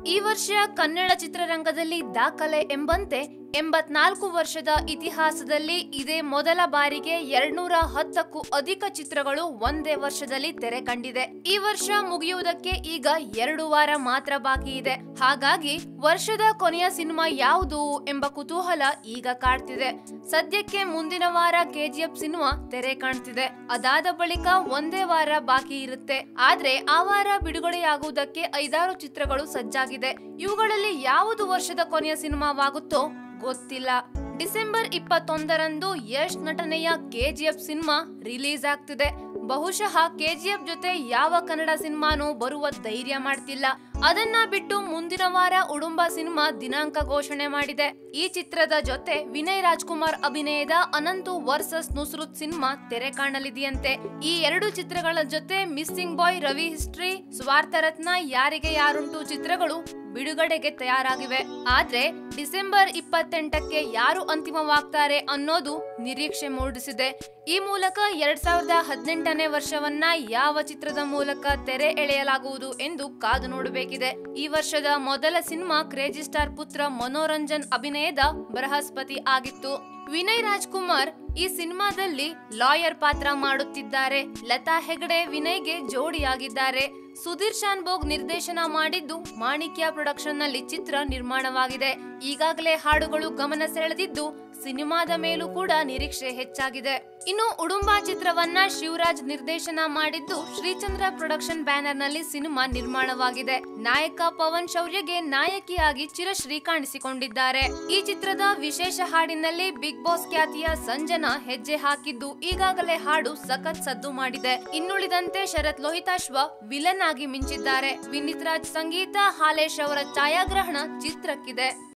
ಈ ವರ್ಷ ಕನ್ನಡ ಚಿತ್ರರಂಗದಲ್ಲಿ ದಾಖಲೆ ಎಂಬಂತೆ ಎಂಬತ್ನಾಲ್ಕು ವರ್ಷದ ಇತಿಹಾಸದಲ್ಲಿ ಇದೇ ಮೊದಲ ಬಾರಿಗೆ ಎರಡ್ನೂರ ಹತ್ತಕ್ಕೂ ಅಧಿಕ ಚಿತ್ರಗಳು ಒಂದೇ ವರ್ಷದಲ್ಲಿ ತೆರೆ ಕಂಡಿದೆ ಈ ವರ್ಷ ಮುಗಿಯುವುದಕ್ಕೆ ಈಗ ಎರಡು ವಾರ ಮಾತ್ರ ಬಾಕಿ ಇದೆ ಹಾಗಾಗಿ ವರ್ಷದ ಕೊನೆಯ ಸಿನಿಮಾ ಯಾವುದು ಎಂಬ ಕುತೂಹಲ ಈಗ ಕಾಡ್ತಿದೆ ಸದ್ಯಕ್ಕೆ ಮುಂದಿನ ವಾರ ಕೆಜಿಎಫ್ ಸಿನಿಮಾ ತೆರೆ ಕಾಣ್ತಿದೆ ಅದಾದ ಬಳಿಕ ಒಂದೇ ವಾರ ಬಾಕಿ ಇರುತ್ತೆ ಆದ್ರೆ ಆ ವಾರ ಬಿಡುಗಡೆಯಾಗುವುದಕ್ಕೆ ಐದಾರು ಚಿತ್ರಗಳು ಸಜ್ಜಾಗಿದೆ ಇವುಗಳಲ್ಲಿ ಯಾವುದು ವರ್ಷದ ಕೊನೆಯ ಸಿನಿಮಾವಾಗುತ್ತೋ ಗೊತ್ತಿಲ್ಲ ಡಿಸೆಂಬರ್ ಇಪ್ಪತ್ತೊಂದರಂದು ಯಶ್ ನಟನೆಯ ಕೆಜಿಎಫ್ ಸಿನಿಮಾ ರಿಲೀಸ್ ಆಗ್ತಿದೆ ಬಹುಶಃ ಕೆಜಿಎಫ್ ಜೊತೆ ಯಾವ ಕನ್ನಡ ಸಿನಿಮಾನೂ ಬರುವ ಧೈರ್ಯ ಮಾಡ್ತಿಲ್ಲ ಅದನ್ನ ಬಿಟ್ಟು ಮುಂದಿನ ವಾರ ಉಡುಂಬ ಸಿನಿಮಾ ದಿನಾಂಕ ಘೋಷಣೆ ಮಾಡಿದೆ ಈ ಚಿತ್ರದ ಜೊತೆ ವಿನಯ್ ರಾಜ್ಕುಮಾರ್ ಅಭಿನಯದ ಅನಂತು ವರ್ಸಸ್ ನುಸ್ರುತ್ ಸಿನಿಮಾ ತೆರೆ ಕಾಣಲಿದೆಯಂತೆ ಈ ಎರಡು ಚಿತ್ರಗಳ ಜೊತೆ ಮಿಸ್ಸಿಂಗ್ ಬಾಯ್ ರವಿ ಹಿಸ್ಟ್ರಿ ಸ್ವಾರ್ಥ ರತ್ನ ಯಾರಿಗೆ ಯಾರುಂಟು ಚಿತ್ರಗಳು ಬಿಡುಗಡೆಗೆ ತಯಾರಾಗಿವೆ ಆದ್ರೆ ಡಿಸೆಂಬರ್ ಇಪ್ಪತ್ತೆಂಟಕ್ಕೆ ಯಾರು ಅಂತಿಮವಾಗ್ತಾರೆ ಅನ್ನೋದು ನಿರೀಕ್ಷೆ ಮೂಡಿಸಿದೆ ಈ ಮೂಲಕ ಎರಡ್ ಸಾವಿರದ ಹದಿನೆಂಟನೇ ವರ್ಷವನ್ನ ಯಾವ ಚಿತ್ರದ ಮೂಲಕ ತೆರೆ ಎಳೆಯಲಾಗುವುದು ಎಂದು ಕಾದು ನೋಡಬೇಕಿದೆ ಈ ವರ್ಷದ ಮೊದಲ ಸಿನಿಮಾ ಕ್ರೇಜಿ ಸ್ಟಾರ್ ಪುತ್ರ ಮನೋರಂಜನ್ ಅಭಿನಯದ ಬೃಹಸ್ಪತಿ ಆಗಿತ್ತು ವಿನಯ್ ರಾಜ್ಕುಮಾರ್ ಈ ಸಿನಿಮಾದಲ್ಲಿ ಲಾಯರ್ ಪಾತ್ರ ಮಾಡುತ್ತಿದ್ದಾರೆ ಲತಾ ಹೆಗಡೆ ವಿನಯ್ಗೆ ಜೋಡಿಯಾಗಿದ್ದಾರೆ ಸುಧೀರ್ ಶಾನ್ಭೋಗ್ ನಿರ್ದೇಶನ ಮಾಡಿದ್ದು ಮಾಣಿಕ್ಯ ಪ್ರೊಡಕ್ಷನ್ ನಲ್ಲಿ ಚಿತ್ರ ನಿರ್ಮಾಣವಾಗಿದೆ ಈಗಾಗಲೇ ಹಾಡುಗಳು ಗಮನ ಸೆಳೆದಿದ್ದು ಸಿನಿಮಾದ ಮೇಲೂ ಕೂಡ ನಿರೀಕ್ಷೆ ಹೆಚ್ಚಾಗಿದೆ ಇನ್ನು ಉಡುಂಬ ಚಿತ್ರವನ್ನ ಶಿವರಾಜ್ ನಿರ್ದೇಶನ ಮಾಡಿದ್ದು ಶ್ರೀಚಂದ್ರ ಪ್ರೊಡಕ್ಷನ್ ಬ್ಯಾನರ್ ನಲ್ಲಿ ಸಿನಿಮಾ ನಿರ್ಮಾಣವಾಗಿದೆ ನಾಯಕ ಪವನ್ ಶೌರ್ಯಗೆ ನಾಯಕಿಯಾಗಿ ಚಿರಶ್ರೀ ಕಾಣಿಸಿಕೊಂಡಿದ್ದಾರೆ ಈ ಚಿತ್ರದ ವಿಶೇಷ ಹಾಡಿನಲ್ಲಿ ಬಿಗ್ ಬಾಸ್ ಖ್ಯಾತಿಯ ಸಂಜನಾ ಹೆಜ್ಜೆ ಹಾಕಿದ್ದು ಈಗಾಗಲೇ ಹಾಡು ಸಖತ್ ಸದ್ದು ಮಾಡಿದೆ ಇನ್ನುಳಿದಂತೆ ಶರತ್ ಲೋಹಿತಾಶ್ವ ವಿಲನ್ ಆಗಿ ಮಿಂಚಿದ್ದಾರೆ ವಿನೀತ್ ರಾಜ್ ಸಂಗೀತ ಹಾಲೇಶ್ ಅವರ ಛಾಯಾಗ್ರಹಣ ಚಿತ್ರಕ್ಕಿದೆ